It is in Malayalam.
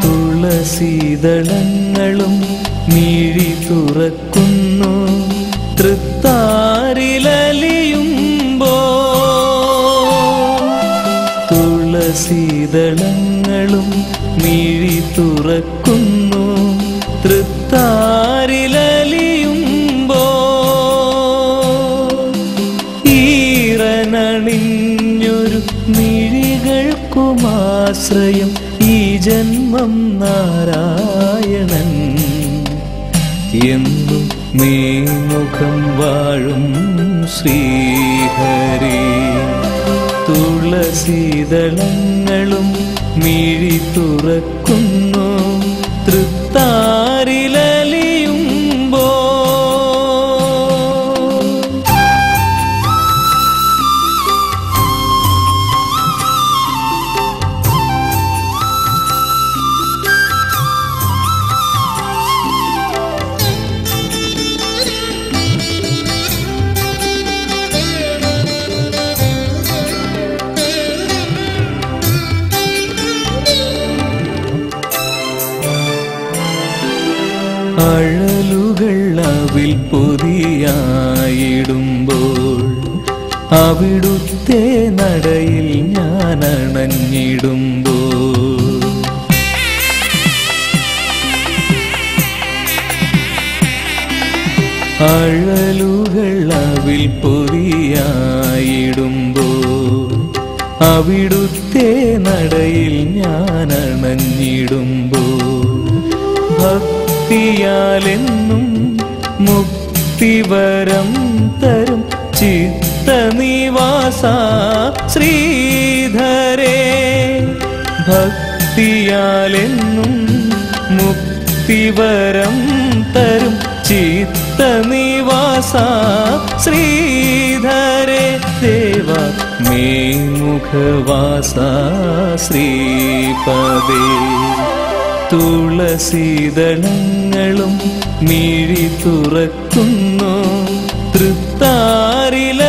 തുളസീതളങ്ങളും മിഴി തുറക്കുന്നു തൃത്താരിലലിയുമ്പോ തുളസീതളങ്ങളും മിഴി തുറക്കുന്നു തൃത്താരിലലിയുമ്പോ ഈറനണിഞ്ഞൊരു മിഴികൾക്കുമാശ്രയം ഈ ജന്മം നാരായണൻ എന്നും മേമുഖം വാഴും ശ്രീഹരി തുളസീതളങ്ങളും മിഴി തുറക്കുന്നു തൃത്താരിലലിയുമ്പോ അഴലുകൾ അവിൽ പൊതിയായിടുമ്പോൾ അവിടുത്തെ നടയിൽ ഞാൻ അണഞ്ഞിടുമ്പോൾ അഴലുകൾ അവിൽ പൊതിയായിടുമ്പോൾ അവിടുത്തെ നടയിൽ ഞാൻ അണഞ്ഞിടുമ്പോൾ ഭക്തിയാലെന്നും മുക്തിവരം തരും ചിത്തനിവാസ ശ്രീധരേ ഭക്തിയാലെന്നും മുക്തിവരം തരും ചിത്തനിവാസ ശ്രീധരേ ദേവ മേമുഖവാസ ശ്രീപദേ തുളസീതളങ്ങളും മിഴി തുറക്കുന്നു തൃത്താരില